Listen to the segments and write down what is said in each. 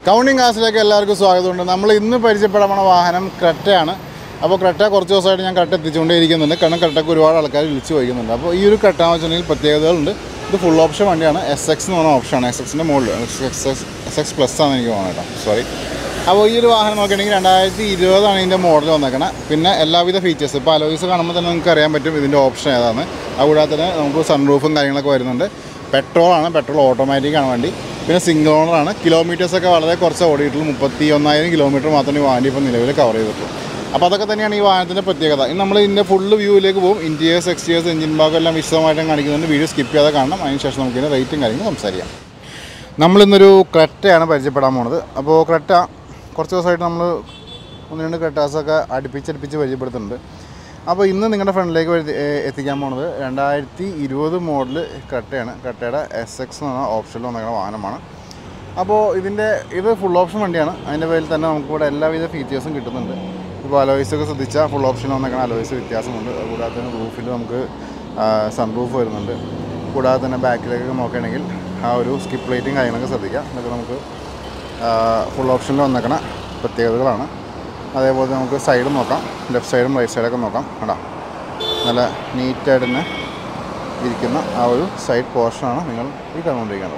Counting കാസിലേക്ക് എല്ലാവർക്കും സ്വാഗതമുണ്ട് നമ്മൾ ഇന്ന് പരിചയപ്പെടാൻ പോണ വാഹനം ക്രെറ്റയാണ് അപ്പോൾ ക്രെറ്റ കുറച്ച് ദിവസമായിട്ട് ഞാൻ ക്രെറ്റ എത്തിച്ചുകൊണ്ടേയിരിക്കുന്നുണ്ട് കാരണം ക്രെറ്റക്ക് ഒരുപാട് ആൾക്കാർ വിളിച്ചു ചോദിക്കുന്നുണ്ട് അപ്പോൾ ഈ ഒരു ക്രെറ്റ എന്ന് വെച്ചിട്ടുണ്ടെങ്കിൽ പ്രത്യേകതകളുണ്ട് ഇത് ഫുൾ ഓപ്ഷൻ വണ്ടിയാണ് എസ് എക്സ് എന്ന് പറഞ്ഞ ഓപ്ഷനാണ് എസ് എക്സിൻ്റെ മുകളിൽ S X S X plus ആണ് എനിക്ക് തോന്നുന്നത് കേട്ടോ സോറി അപ്പോൾ ഈ ഒരു വാഹനം നോക്കുകയാണെങ്കിൽ രണ്ടായിരത്തി ഇരുപതാണ് ഇതിൻ്റെ മോഡൽ വന്നേക്കണം പിന്നെ എല്ലാവിധ ഫീച്ചേഴ്സ് ഇപ്പോൾ അലോയ്സ് കാണുമ്പോൾ തന്നെ നിങ്ങൾക്ക് അറിയാൻ പറ്റും ഇതിൻ്റെ ഓപ്ഷൻ ഏതാണ് അതുകൂടാതെ തന്നെ നമുക്ക് സൺറൂഫും കാര്യങ്ങളൊക്കെ വരുന്നുണ്ട് പെട്രോളാണ് പെട്രോൾ ഓട്ടോമാറ്റിക് ആണ് വണ്ടി പിന്നെ സിംഗിൾ ഓണറാണ് കിലോമീറ്റേഴ്സൊക്കെ വളരെ കുറച്ച് ഓടിയിട്ടുള്ളൂ മുപ്പത്തി ഒന്നായിരം കിലോമീറ്റർ മാത്രമേ ഈ വാഹനം ഇപ്പോൾ നിലവിൽ കവർ ചെയ്തിട്ടുള്ളൂ അപ്പോൾ അതൊക്കെ തന്നെയാണ് ഈ വാഹനത്തിൻ്റെ പ്രത്യേകത ഇനി നമ്മൾ ഇതിൻ്റെ ഫുള്ള് വ്യൂവിലേക്ക് പോകും ഇൻറ്റീരിയേഴ്സ് എക്സ്റ്റീരിയേഴ്സ് എഞ്ചിൻ ഭാഗം എല്ലാം വിശദമായിട്ടും കാണിക്കുന്നുണ്ട് വീഡിയോ സ്കിപ്പ് ചെയ്യാതെ കാണണം അതിനുശേഷം നമുക്ക് ഇതിൻ്റെ റേറ്റും കാര്യങ്ങളും സംസാരിക്കാം നമ്മളിന്നൊരു ക്രെറ്റയാണ് പരിചയപ്പെടാൻ പോണത് അപ്പോൾ ക്രെറ്റ കുറച്ച് ദിവസമായിട്ട് നമ്മൾ ഒന്ന് രണ്ട് ക്രെറ്റാസൊക്കെ അടുപ്പിച്ചടുപ്പിച്ച് പരിചയപ്പെടുത്തുന്നുണ്ട് അപ്പോൾ ഇന്ന് നിങ്ങളുടെ ഫ്രണ്ടിലേക്ക് വഴി- ഏ, എത്തിക്കാൻ പോണത് രണ്ടായിരത്തി ഇരുപത് മോഡൽ ക്രെറ്റയാണ് ക്രെറ്റയുടെ എസ് എക്സ് എന്ന് പറഞ്ഞ ഓപ്ഷനിൽ വന്നിരിക്കുന്ന വാഹനമാണ് അപ്പോൾ ഇതിൻ്റെ ഇത് ഫുൾ ഓപ്ഷൻ വണ്ടിയാണ് അതിൻ്റെ പേരിൽ തന്നെ നമുക്കിവിടെ എല്ലാവിധ ഫീച്ചേഴ്സും കിട്ടുന്നുണ്ട് ഇപ്പോൾ അലോയ്സ് ഒക്കെ ശ്രദ്ധിച്ചാൽ ഫുൾ ഓപ്ഷൻ വന്നേക്കുന്ന അലോയ്സ് വ്യത്യാസമുണ്ട് കൂടാതെ തന്നെ റൂഫിൽ നമുക്ക് സൺ റൂഫ് വരുന്നുണ്ട് കൂടാതെ തന്നെ ബാക്കിലേക്കൊക്കെ നോക്കുകയാണെങ്കിൽ ആ ഒരു സ്കിപ്പ് ലൈറ്റും കാര്യങ്ങളൊക്കെ ശ്രദ്ധിക്കാം ഇതൊക്കെ നമുക്ക് ഫുൾ ഓപ്ഷനിൽ വന്നേക്കണ പ്രത്യേകതകളാണ് അതേപോലെ നമുക്ക് സൈഡ് നോക്കാം ലെഫ്റ്റ് സൈഡും റൈറ്റ് സൈഡൊക്കെ നോക്കാം കേട്ടോ നല്ല നീറ്റായിട്ട് തന്നെ ഇരിക്കുന്ന ആ ഒരു സൈഡ് പോർഷനാണ് നിങ്ങൾ ഈ കണ്ടുകൊണ്ടിരിക്കുന്നത്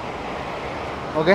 ഓക്കെ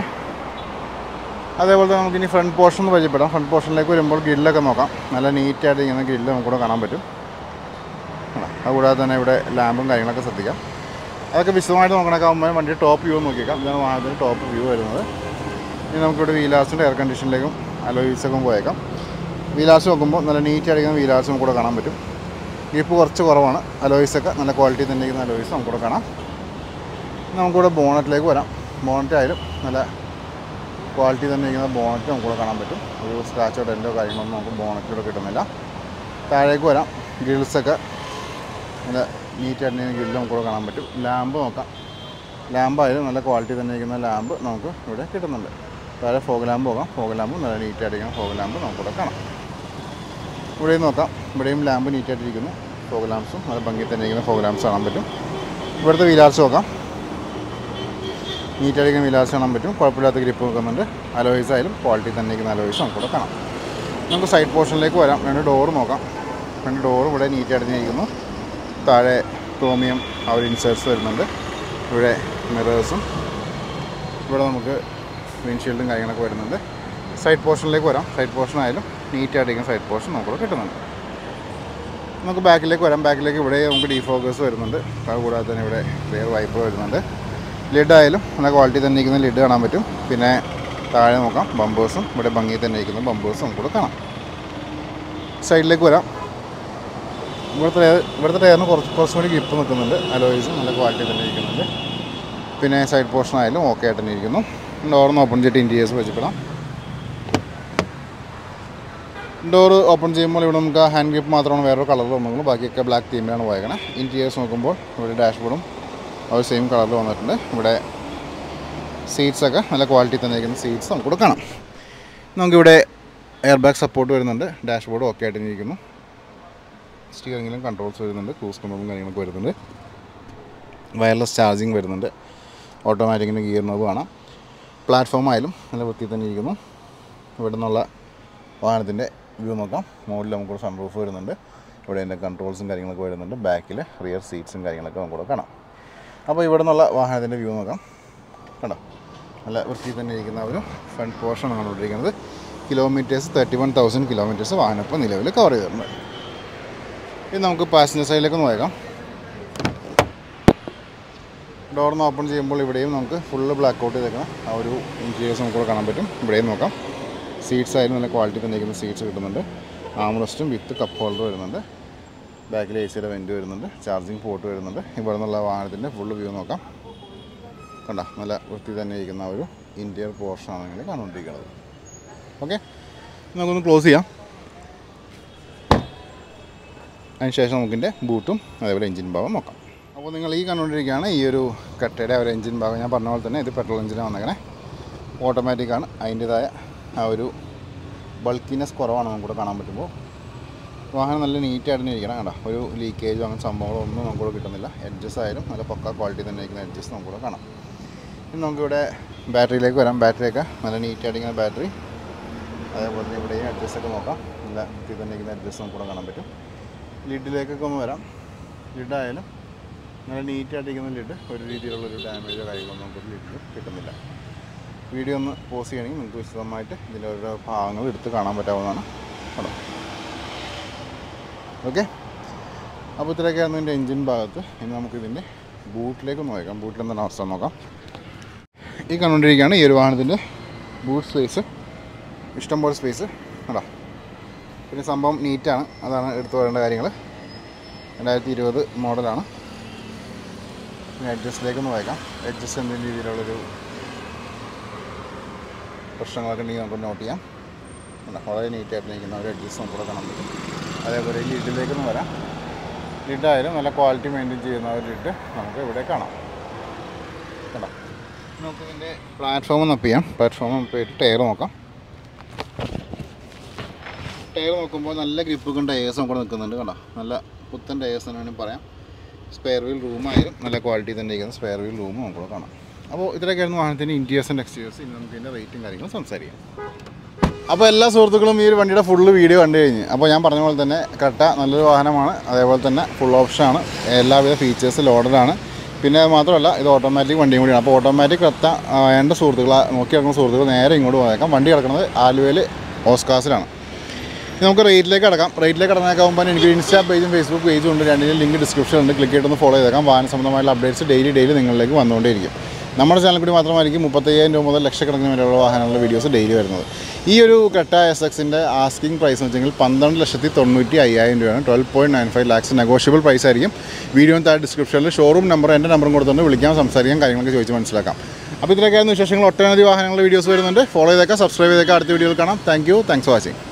അതേപോലെ തന്നെ നമുക്കിനി ഫ്രണ്ട് പോർഷൻ ഒന്ന് പരിചയപ്പെടാം ഫ്രണ്ട് പോർഷനിലേക്ക് വരുമ്പോൾ ഗ്രില്ലൊക്കെ നോക്കാം നല്ല നീറ്റായിട്ട് ഇരിക്കുന്ന ഗ്രില്ല് നമുക്കിവിടെ കാണാൻ പറ്റും ആണോ? അതുകൂടാതെ തന്നെ ഇവിടെ ലാമ്പും കാര്യങ്ങളൊക്കെ ശ്രദ്ധിക്കാം അതൊക്കെ വിശദമായിട്ട് നോക്കണൊക്കെ ആകുമ്പോൾ വണ്ടി ടോപ്പ് വ്യൂ നോക്കിയേക്കാം ഇതാണ് വാഹനത്തിന് ടോപ്പ് വ്യൂ വരുന്നത് ഇനി നമുക്കിവിടെ വീലാസിൻ്റെ എയർ കണ്ടീഷനിലേക്കും അലോയിസൊക്കെ പോയേക്കാം വീലാസ് നോക്കുമ്പോൾ നല്ല നീറ്റ് അടിക്കുന്ന വീലാസ് നമുക്കിവിടെ കാണാൻ പറ്റും ഗ്രിപ്പ് കുറച്ച് കുറവാണ് അലോയിസൊക്കെ നല്ല ക്വാളിറ്റി തന്നെ ഇരിക്കുന്ന അലോയിസ് നമുക്കിവിടെ കാണാം നമുക്കിവിടെ ബോണറ്റിലേക്ക് വരാം ബോണറ്റ് ആയാലും നല്ല ക്വാളിറ്റി തന്നെ ഇരിക്കുന്ന ബോണറ്റ് നമുക്കിവിടെ കാണാൻ പറ്റും ഒരു സ്ക്രാച്ചോ ഡെൻറ്റോ കാര്യങ്ങളൊന്നും നമുക്ക് ബോണറ്റിലൂടെ കിട്ടുന്നില്ല താഴേക്ക് വരാം ഗ്രിൽസൊക്കെ നല്ല നീറ്റായിട്ട് തന്നെ ഗ്രില്ല് നമുക്കിവിടെ കാണാൻ പറ്റും ലാമ്പ് നോക്കാം ലാമ്പായാലും നല്ല ക്വാളിറ്റി തന്നെ ഇരിക്കുന്ന ലാമ്പ് നമുക്ക് ഇവിടെ കിട്ടുന്നുണ്ട് താഴെ ഫോഗ് ലാമ്പ് നോക്കാം ഫോഗ് ലാമ്പ് നല്ല നീറ്റായിട്ടിരിക്കുന്ന ഫോഗ് ലാമ്പ് നമുക്കിവിടെ കാണാം ഇവിടെയും നോക്കാം ഇവിടെയും ലാമ്പ് നീറ്റായിട്ടിരിക്കുന്നു ഫോഗ് ലാംപ്സും നല്ല ഭംഗി തന്നെ ഇരിക്കുന്ന ഫോഗ് ലാംപ്സ് കാണാൻ പറ്റും ഇവിടുത്തെ വീലാർസ് നോക്കാം നീറ്റായിരിക്കുന്ന വീലാർസ് കാണാൻ പറ്റും കുഴപ്പമില്ലാത്ത ഗ്രിപ്പ് നോക്കുന്നുണ്ട് അലോയ്സ് ആയാലും ക്വാളിറ്റി തന്നെ ഇരിക്കുന്ന അലോയ്സ് നമുക്കിവിടെ കാണാം നമുക്ക് സൈഡ് പോർഷനിലേക്ക് വരാം രണ്ട് ഡോറ് നോക്കാം രണ്ട് ഡോറ് ഇവിടെ നീറ്റായിട്ട് തന്നെ ഇരിക്കുന്നു താഴെ ക്രോമിയം ആ ഒരു ഇൻസേർട്സ് വരുന്നുണ്ട് ഇവിടെ മിറേഴ്സും ഇവിടെ നമുക്ക് വിൻഷീൽഡും കാര്യങ്ങളൊക്കെ വരുന്നുണ്ട് സൈഡ് പോർഷനിലേക്ക് വരാം സൈഡ് പോർഷൻ ആയാലും നീറ്റായിട്ടിരിക്കുന്ന സൈഡ് പോർഷൻ നമുക്കിവിടെ കിട്ടുന്നുണ്ട് നമുക്ക് ബാക്കിലേക്ക് വരാം ബാക്കിലേക്ക് ഇവിടെ നമുക്ക് ഡീഫോക്കേഴ്സ് വരുന്നുണ്ട് അതുകൂടാതെ തന്നെ ഇവിടെ റിയർ വൈപ്പർ വരുന്നുണ്ട് ലിഡ് ആയാലും നല്ല ക്വാളിറ്റി തന്നെ ഇരിക്കുന്ന ലിഡ് കാണാൻ പറ്റും പിന്നെ താഴെ നോക്കാം ബമ്പേഴ്സും ഇവിടെ ഭംഗി തന്നെ ഇരിക്കുന്ന ബമ്പേഴ്സും നമുക്കിവിടെ കാണാം സൈഡിലേക്ക് വരാം ഇവിടുത്തെ ടയർ- ഇവിടുത്തെ ടയറിന് കുറച്ച് കുറച്ചും കൂടി ഗ്രിപ്പ് നിൽക്കുന്നുണ്ട് അലോയ്സും നല്ല ക്വാളിറ്റി തന്നെ ഇരിക്കുന്നുണ്ട് പിന്നെ സൈഡ് പോർഷൻ ആയാലും ഓക്കെ ആയിട്ട് തന്നെ ഇരിക്കുന്നു ഡോറിന് ഓപ്പൺ ചെയ്തിട്ട് ഇൻറ്റീരിയേഴ്സ് വെച്ചിപ്പെടാം ഡോറ് ഓപ്പൺ ചെയ്യുമ്പോൾ ഇവിടെ നമുക്ക് ആ ഹാൻഡ് ഗ്രിപ്പ് മാത്രമാണ് വേറൊരു കളർ വന്നുള്ളൂ ബാക്കിയൊക്കെ ബ്ലാക്ക് തീമിലാണ് പോയേക്കണേ ഇൻറ്റീരിയേഴ്സ് നോക്കുമ്പോൾ ഇവിടെ ഡാഷ്ബോർഡും ആ ഒരു സെയിം കളറിൽ വന്നിട്ടുണ്ട് ഇവിടെ സീറ്റ്സൊക്കെ നല്ല ക്വാളിറ്റി തന്നെ ഇരിക്കുന്ന സീറ്റ്സ് നമുക്കിവിടെ കാണാം നമുക്കിവിടെ എയർ ബാഗ് സപ്പോർട്ട് വരുന്നുണ്ട് ഡാഷ്ബോർഡ് ഓക്കെ ആയിട്ട് ഇരിക്കുന്നു സ്റ്റിയറിങ്ങിലും കൺട്രോൾസ് വരുന്നുണ്ട് ക്രൂസ് കൺട്രോളും കാര്യങ്ങളൊക്കെ വരുന്നുണ്ട് വയർലെസ് ചാർജിങ് വരുന്നുണ്ട് ഓട്ടോമാറ്റിക്കിൻ്റെ ഗിയർ നോബ് കാണാം പ്ലാറ്റ്ഫോം ആയാലും നല്ല വൃത്തി തന്നെ ഇരിക്കുന്നു ഇവിടെ നിന്നുള്ള വാഹനത്തിൻ്റെ വ്യൂ നോക്കാം മുകളിൽ നമുക്കൊരു സൺറൂഫ് വരുന്നുണ്ട് ഇവിടെ അതിൻ്റെ കൺട്രോൾസും കാര്യങ്ങളൊക്കെ വരുന്നുണ്ട് ബാക്കിൽ റിയർ സീറ്റ്സും കാര്യങ്ങളൊക്കെ നമുക്കിവിടെ കാണാം അപ്പോൾ ഇവിടെ നിന്നുള്ള വാഹനത്തിൻ്റെ വ്യൂ നോക്കാം കണ്ടോ നല്ല വൃത്തി തന്നെ ഇരിക്കുന്ന ഒരു ഫ്രണ്ട് പോർഷനാണ് കണ്ടുകൊണ്ടിരിക്കുന്നത് kilometres thirty one thousand kilometres വാഹനം ഇപ്പോൾ നിലവിൽ കവർ ചെയ്തിട്ടുണ്ട് ഇനി നമുക്ക് പാസഞ്ചർ സൈഡിലേക്ക് നോക്കാം ഡോറിന്ന് ഓപ്പൺ ചെയ്യുമ്പോൾ ഇവിടെയും നമുക്ക് ഫുള്ള് ബ്ലാക്ക് ഔട്ട് ചെയ്തേക്കണം ആ ഒരു ഇൻറ്റീരിയേഴ്സ് നമുക്കിവിടെ കാണാൻ പറ്റും ഇവിടെയും നോക്കാം സീറ്റ്സ് ആയാലും നല്ല ക്വാളിറ്റി തന്നെ ഇരിക്കുന്ന സീറ്റ്സ് കിട്ടുന്നുണ്ട് ആംറസ്റ്റും വിത്ത് കപ്പ് ഹോൾഡർ വരുന്നുണ്ട് ബാക്കിൽ എ സിയുടെ വെൻറ്റ് വരുന്നുണ്ട് ചാർജിങ് പോർട്ട് വരുന്നുണ്ട് ഇവിടെ നിന്നുള്ള വാഹനത്തിൻ്റെ ഫുള്ള് വ്യൂ നോക്കാം കണ്ട നല്ല വൃത്തി തന്നെ ഇരിക്കുന്ന ഒരു ഇൻറ്റീരിയർ പോർഷനാണ് നിങ്ങൾ കണ്ടുകൊണ്ടിരിക്കുന്നത് ഓക്കെ നമുക്കൊന്ന് ക്ലോസ് ചെയ്യാം അതിനുശേഷം നമുക്കിൻ്റെ ബൂട്ടും അതേപോലെ എഞ്ചിൻ ഭാഗം നോക്കാം അപ്പോൾ നിങ്ങൾ ഈ കണ്ടുകൊണ്ടിരിക്കുകയാണ് ഈ ഒരു കട്ടയുടെ ഒരു എഞ്ചിൻ ഭാഗം ഞാൻ പറഞ്ഞ പോലെ തന്നെ ഇത് പെട്രോൾ എഞ്ചിനാണ് വന്നേക്കണേ ഓട്ടോമാറ്റിക്കാണ് അതിൻ്റേതായ ആ ഒരു ബൾക്കിനെസ് കുറവാണ് നമുക്കിവിടെ കാണാൻ പറ്റുമ്പോൾ വാഹനം നല്ല നീറ്റായിട്ട് തന്നെ ഇരിക്കണം കണ്ടോ ഒരു ലീക്കേജോ അങ്ങനെ സംഭവങ്ങളോ ഒന്നും നമുക്കിവിടെ കിട്ടുന്നില്ല എഡ്ജസ് ആയാലും നല്ല പക്ക ക്വാളിറ്റി തന്നെ ഇരിക്കുന്ന എഡ്ജസ് നമുക്കിവിടെ കാണാം ഇനി നമുക്കിവിടെ ബാറ്ററിയിലേക്ക് വരാം ബാറ്ററിയൊക്കെ നല്ല നീറ്റായിട്ട് ഇങ്ങനെ ബാറ്ററി അതേപോലെ തന്നെ ഇവിടെയും അഡ്ജസ്റ്റ് ഒക്കെ നോക്കാം നല്ല വൃത്തി തന്നെ ഇരിക്കുന്ന അഡ്ജസ്റ്റ് നമുക്ക് കൂടെ കാണാൻ പറ്റും ലിഡിലേക്കൊക്കെ ഒന്ന് വരാം ലിഡായാലും നല്ല നീറ്റായിട്ടിരിക്കുന്ന ലിഡ് ഒരു രീതിയിലുള്ളൊരു ഡാമേജോ കാര്യങ്ങളൊന്നും നമുക്ക് ലിഡിൽ കിട്ടുന്നില്ല വീഡിയോ ഒന്ന് പോസ് ചെയ്യണമെങ്കിൽ നിങ്ങൾക്ക് വിശദമായിട്ട് ഇതിൻ്റെ ഓരോ ഭാഗങ്ങൾ എടുത്ത് കാണാൻ പറ്റാവുന്നതാണ് കേട്ടോ ഓക്കെ അപ്പോൾ ഇത്രയൊക്കെയായിരുന്നു ഇതിൻ്റെ എൻജിൻ ഭാഗത്ത് ഇനി നമുക്കിതിൻ്റെ ബൂട്ടിലേക്ക് നോക്കാം ബൂട്ടിൽ എന്താണ് അവസ്ഥ നോക്കാം ഈ കണ്ടുകൊണ്ടിരിക്കുകയാണ് ഈ ഒരു വാഹനത്തിൻ്റെ ബൂട്ട് സ്പേസ് ഇഷ്ടംപോലെ സ്പേസ് കേട്ടോ പിന്നെ സംഭവം നീറ്റാണ് അതാണ് എടുത്തു പറയേണ്ട കാര്യങ്ങൾ രണ്ടായിരത്തി ഇരുപത് മോഡലാണ് പിന്നെ അഡ്ജസ്റ്റിലേക്ക് ഒന്ന് വായിക്കാം അഡ്ജസ്റ്റ് എന്തെങ്കിലും രീതിയിലുള്ളൊരു പ്രശ്നങ്ങളൊക്കെ ഉണ്ടെങ്കിൽ നമുക്ക് നോട്ട് ചെയ്യാം അല്ല വളരെ നീറ്റായിട്ട് നിൽക്കുന്ന ഒരു അഡ്ജസ്റ്റ് നമുക്ക് കൂടെ കാണാൻ പറ്റും അതേപോലെ ഈ ലിഡിലേക്കൊന്ന് വരാം ലിഡായാലും നല്ല ക്വാളിറ്റി മെയിൻറ്റെയിൻ ചെയ്യുന്ന ഒരു ലിഡ് നമുക്ക് ഇവിടെ കാണാം കേട്ടോ നമുക്ക് ഇതിൻ്റെ പ്ലാറ്റ്ഫോം ഒന്ന് ചെയ്യാം പ്ലാറ്റ്ഫോം പോയിട്ട് ടയർ നോക്കാം ടയർ നോക്കുമ്പോൾ നല്ല ഗ്രിപ്പ് കൊണ്ട് ടയേഴ്സും കൂടെ നിൽക്കുന്നുണ്ട് കണ്ടോ നല്ല പുത്തൻ ടയേഴ്സ് എന്ന് വേണമെങ്കിൽ പറയാം സ്പെയർ വീൽ റൂമായാലും നല്ല ക്വാളിറ്റി തന്നെ ഇരിക്കുന്ന സ്പെയർ വീൽ റൂമും നമുക്ക് കൂടെ കാണാം അപ്പോൾ ഇത്രയൊക്കെയായിരുന്നു വാഹനത്തിൻ്റെ ഇൻറ്റീരിയേഴ്സ് ആൻഡ് എക്സ്റ്റീരിയേഴ്സ് ഇനി നമുക്ക് ഇതിൻ്റെ റേറ്റും കാര്യങ്ങളും സംസാരിക്കാം അപ്പോൾ എല്ലാ സുഹൃത്തുക്കളും ഈ ഒരു വണ്ടിയുടെ ഫുള്ള് വീഡിയോ കണ്ടു കഴിഞ്ഞ് അപ്പോൾ ഞാൻ പറഞ്ഞ പോലെ തന്നെ കട്ട നല്ലൊരു വാഹനമാണ് അതേപോലെ തന്നെ ഫുൾ ഓപ്ഷനാണ് എല്ലാവിധ ഫീച്ചേഴ്സ് ലോഡഡാണ് പിന്നെ അത് മാത്രമല്ല ഇത് ഓട്ടോമാറ്റിക് വണ്ടിയും കൂടിയാണ് അപ്പോൾ ഓട്ടോമാറ്റിക് കത്ത ആ, വേണ്ട സുഹൃത്തുക്കൾ നോക്കി നടക്കുന്ന സുഹൃത്തുക്കൾ നേരെ ഇങ്ങോട്ട് പോയേക്കാം വണ്ടി കിടക്കുന്നത് ആലുവയിൽ ഓസ്കാസിലാണ് ഇനി നമുക്ക് റേറ്റിലേക്ക് കിടക്കാം റേറ്റിലേക്ക് കിടന്നേക്കാകുമ്പോൾ എനിക്ക് ഇൻസ്റ്റാ പേജും ഫേസ്ബുക്ക് പേജും ഉണ്ട് രണ്ടിനും ലിങ്ക് ഡിസ്ക്രിപ്ഷനിലുണ്ട് ക്ലിക്ക് ചെയ്തിട്ടൊന്ന് ഫോളോ ചെയ്തേക്കാം വാഹന സംബന്ധമായുള്ള അപ്ഡേറ്റ്സ് ഡെയിലി ഡെയിലി നിങ്ങളിലേക്ക് വന്നുകൊണ്ടേയിരിക്കും നമ്മുടെ ചാനൽ കൂടി മാത്രമായിരിക്കും മുപ്പത്തയ്യായിരം രൂപ മുതൽ ലക്ഷക്കണക്കിന് വരെയുള്ള വാഹനങ്ങളുടെ വീഡിയോസ് ഡെയിലി വരുന്നത് ഈ ഒരു കട്ട എസ് എക്സിൻ്റെ ആസ്കിംഗ് പ്രൈസ് എന്ന് വെച്ചെങ്കിൽ പന്ത്രണ്ട് ലക്ഷത്തി തൊണ്ണൂറ്റി അയ്യായിരം രൂപയാണ് twelve point nine five lakhs negotiable price ആയിരിക്കും വീഡിയോയും താഴെ ഡിസ്ക്രിപ്ഷനിൽ ഷോറൂം നമ്പർ എൻ്റെ നമ്പറും കൊടുത്തുകൊണ്ട് വിളിക്കാം സംസാരിക്കാം കാര്യങ്ങളൊക്കെ ചോദിച്ച് മനസ്സിലാക്കാം അപ്പോൾ ഇതിലൊക്കെയായിരുന്നു വിശേഷങ്ങൾ ഒട്ടനവധി വാഹനങ്ങളുടെ വീഡിയോസ് വരുന്നുണ്ട് ഫോളോ ചെയ്തേക്കാം സബ്സ്ക്രൈബ് ചെയ്തേക്കാം അടുത്ത വീഡിയോയിൽ കാണാം thank you thanks for watching